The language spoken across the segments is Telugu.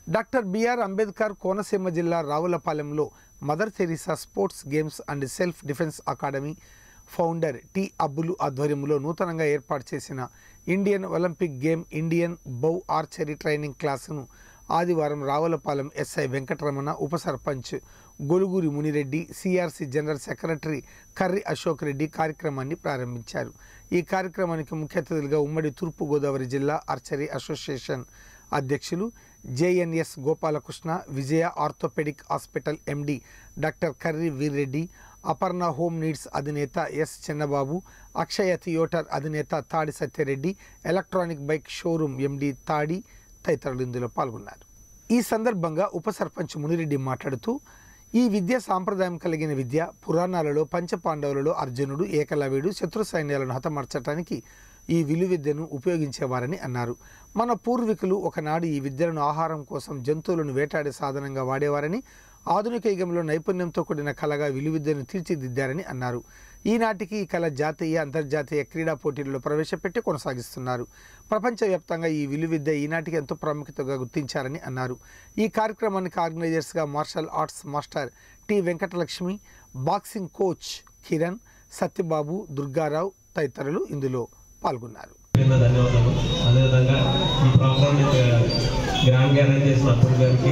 డాక్టర్ బిఆర్ అంబేద్కర్ కోనసీమ జిల్లా రావులపాలెంలో mother Teresa sports games and self defence academy founder T Abbulu ఆధ్వర్యంలో నూతనంగా ఏర్పాటు చేసిన Indian Olympic game Indian bow archery training క్లాసును ఆదివారం రావులపాలెం ఎస్ఐ వెంకటరమణ ఉప sarpanch Goluguri Munireddy CRC general secretary Karri Ashok Reddy కార్యక్రమాన్ని ప్రారంభించారు ఈ కార్యక్రమానికి ముఖ్య అతిథులుగా ఉమ్మడి తూర్పుగోదావరి జిల్లా ఆర్చరీ అసోసియేషన్ అధ్యక్షులు JNS Gopalakrishna Vijaya orthopaedic hospital MD doctor Karri Veerreddy Aparna home needs అధినేత ఎస్ చిన్నబాబు అక్షయ థియోటర్ అధినేత Tadi Satyareddy electronic bike showroom MD Tadi తదితరులు ఇందులో పాల్గొన్నారు ఈ సందర్భంగా ఉప సర్పంచ్ మునిరెడ్డి మాట్లాడుతూ ఈ విద్య సాంప్రదాయం కలిగిన విద్య పురాణాలలో పంచపాండవులలో అర్జునుడు ఏకలవ్యుడు శత్రు సైన్యాలను హతమార్చడానికి ఈ విలువిద్యను ఉపయోగించేవారని అన్నారు మన పూర్వీకులు ఒకనాడు ఈ విద్యలను ఆహారం కోసం జంతువులను వేటాడే సాధనంగా వాడేవారని ఆధునిక యుగంలో నైపుణ్యంతో కూడిన కళగా విలువిద్యను తీర్చిదిద్దారని అన్నారు ఈనాటికి ఈ కళ జాతీయ అంతర్జాతీయ క్రీడా పోటీల్లో ప్రవేశపెట్టి కొనసాగిస్తున్నారు ప్రపంచవ్యాప్తంగా ఈ విలువిద్య ఈనాటికి ఎంతో ప్రాముఖ్యతగా గుర్తించారని అన్నారు ఈ కార్యక్రమానికి ఆర్గనైజర్స్గా martial arts master T Venkatalakshmi boxing coach Kiran Satyababu Durgarao తదితరులు ఇందులో పాల్గొన్నారు పేరున ధన్యవాదాలు అదేవిధంగా ఈ ప్రోగ్రామ్ గ్రాండ్గా అరేంజ్ చేసిన అప్పుడు గారికి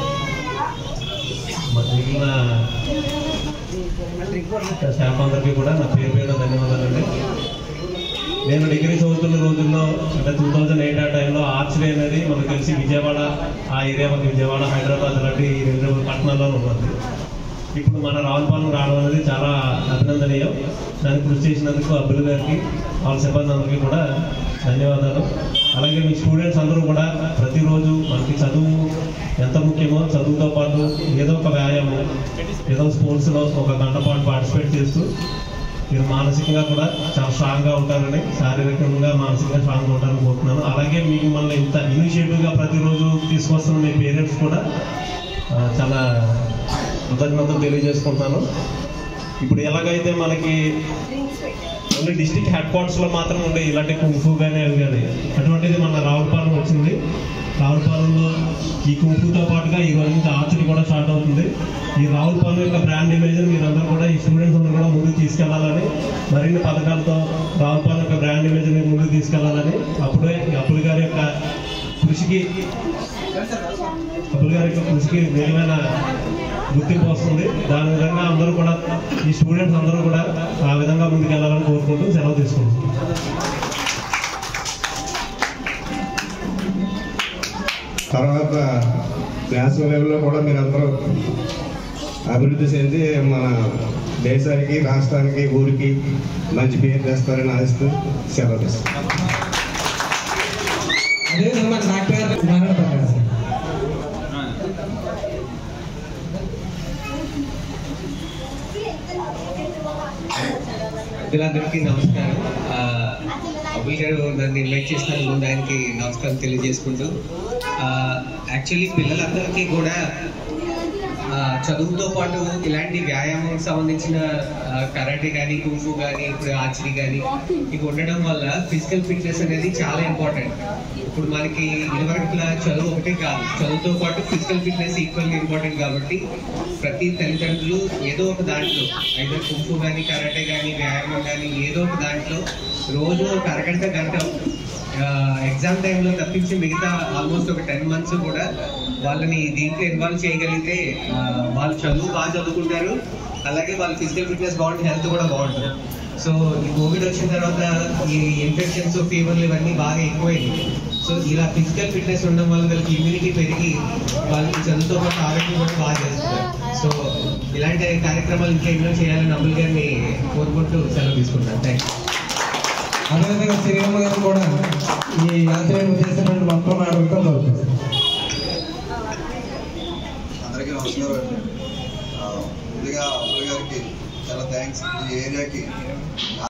మరి మిగిలిన స్టాఫ్ అందరికీ కూడా నా పేరు పేరున ధన్యవాదాలు అండి నేను డిగ్రీ చదువుతున్న రోజుల్లో అంటే టూ థౌజండ్ ఎయిట్ ఆ టైంలో ఆర్చరీ అనేది మనకు తెలిసి విజయవాడ ఆ ఏరియా మనకి విజయవాడ హైదరాబాద్ లాంటి ఈ రెండు పట్టణాల్లో ఉన్నది ఇప్పుడు మన రావులపాలెం రావడం అనేది చాలా అభినందనీయం దానికి కృషి చేసినందుకు అబ్బుల్ గారికి వాళ్ళ సిబ్బంది అందరికీ కూడా ధన్యవాదాలు అలాగే మీ స్టూడెంట్స్ అందరూ కూడా ప్రతిరోజు మనకి చదువు ఎంత ముఖ్యమో చదువుతో పాటు ఏదో ఒక వ్యాయామం ఏదో స్పోర్ట్స్లో ఒక గంట పాటు పార్టిసిపేట్ చేస్తూ మీరు మానసికంగా కూడా చాలా స్ట్రాంగ్గా ఉంటారని శారీరకంగా మానసికంగా స్ట్రాంగ్గా ఉంటారని కోరుతున్నాను అలాగే మిమ్మల్ని ఇంత ఇనిషియేటివ్గా ప్రతిరోజు తీసుకొస్తున్న మీ పేరెంట్స్ కూడా ఆ, చాలా కృతజ్ఞతలు తెలియజేసుకుంటున్నాను ఇప్పుడు ఎలాగైతే మనకి ఓన్లీ డిస్టిక్ హెడ్ క్వార్టర్స్లో మాత్రం ఉండే ఇలాంటి కుంఫు కానీ అవి కానీ అటువంటిది మన రావులపాలెం వచ్చింది రావులపాలెంలో ఈ కుంఫుతో పాటుగా ఈ రోజు నుంచి ఆర్చరీ కూడా స్టార్ట్ అవుతుంది ఈ రావులపాలెం యొక్క బ్రాండ్ ఇమేజ్ మీరందరూ కూడా ఈ స్టూడెంట్స్ అందరూ కూడా ముందుకు తీసుకెళ్లాలని మరిన్ని పథకాలతో రావులపాలెం యొక్క బ్రాండ్ ఇమేజ్ ముందుకు తీసుకెళ్లాలని అప్పుడే ఈ అప్పుల్ గారి యొక్క కృషికి అప్పుల్ గారి యొక్క కృషికి మెరుగైన గుర్తింపు వస్తుంది దాని విధంగా అందరూ కూడా ఈ స్టూడెంట్స్ అందరూ కూడా ఆ విధంగా ముందుకు వెళ్ళాలని కోరుకుంటూ సెలవు తీసుకుంటున్నాం తర్వాత నేషనల్ లెవెల్లో కూడా మీరందరూ అభివృద్ధి చెంది మన దేశానికి రాష్ట్రానికి ఊరికి మంచి పేరు తెస్తారని ఆశిస్తూ సెలవు తీసుకుంటాం అదేవిధంగా మన డాక్టర్ మాట్లాడతారు సార్ వీళ్ళందరికీ నమస్కారం ఆ, అబుల్ గారు నన్ను ఇన్వైట్ చేసినందుకు ముందు ఆయనకి నమస్కారం తెలియజేసుకుంటూ యాక్చువల్లీ పిల్లలందరికీ కూడా ఆ, చదువుతో పాటు ఇలాంటి వ్యాయామం సంబంధించిన కరాటే కానీ కుంఫు కానీ ఇప్పుడు ఆర్చరీ కానీ ఇవి ఉండడం వల్ల ఫిజికల్ ఫిట్నెస్ అనేది చాలా ఇంపార్టెంట్ ఇప్పుడు మనకి ఇదివరకులా చదువు ఒకటే కాదు చదువుతో పాటు ఫిజికల్ ఫిట్నెస్ ఈక్వల్ ఇంపార్టెంట్ కాబట్టి ప్రతి తల్లిదండ్రులు ఏదో ఒక దాంట్లో అయితే కుంఫు కానీ కరాటే కానీ వ్యాయామం కానీ ఏదో ఒక దాంట్లో రోజు ఒక అరగంట గంట ఎగ్జామ్ టైంలో తప్పించి మిగతా ఆల్మోస్ట్ ఒక టెన్ మంత్స్ కూడా వాళ్ళని దీంట్లో ఇన్వాల్వ్ చేయగలిగితే ఆ, వాళ్ళు చదువు బాగా చదువుకుంటారు అలాగే వాళ్ళ ఫిజికల్ ఫిట్నెస్ బాగుంటుంది హెల్త్ కూడా బాగుంటుంది సో ఈ కోవిడ్ వచ్చిన తర్వాత ఈ ఇన్ఫెక్షన్స్ ఫీవర్లు ఇవన్నీ బాగా ఎక్కువైంది సో ఇలా ఫిజికల్ ఫిట్నెస్ ఉండడం వల్ల వాళ్ళకి ఇమ్యూనిటీ పెరిగి వాళ్ళకి చదువుతో పాటు ఆరోగ్యం కూడా బాగా చేస్తారు సో ఇలాంటి కార్యక్రమాలు ఇంకా ఎన్నో చేయాలని అమలు గారిని కోరుకుంటూ సెలవు తీసుకుంటాను థ్యాంక్ యూ అదేవిధంగా శ్రీరామ గారు కూడా ఈ ఆశ్రయం చేసినటువంటి మొత్తం అడుగుతూ దొరుకుతుంది అందరికీ నమస్కారం అండి ఆ, ముందుగా అబ్బాయి గారికి చాలా థ్యాంక్స్ ఈ ఏరియాకి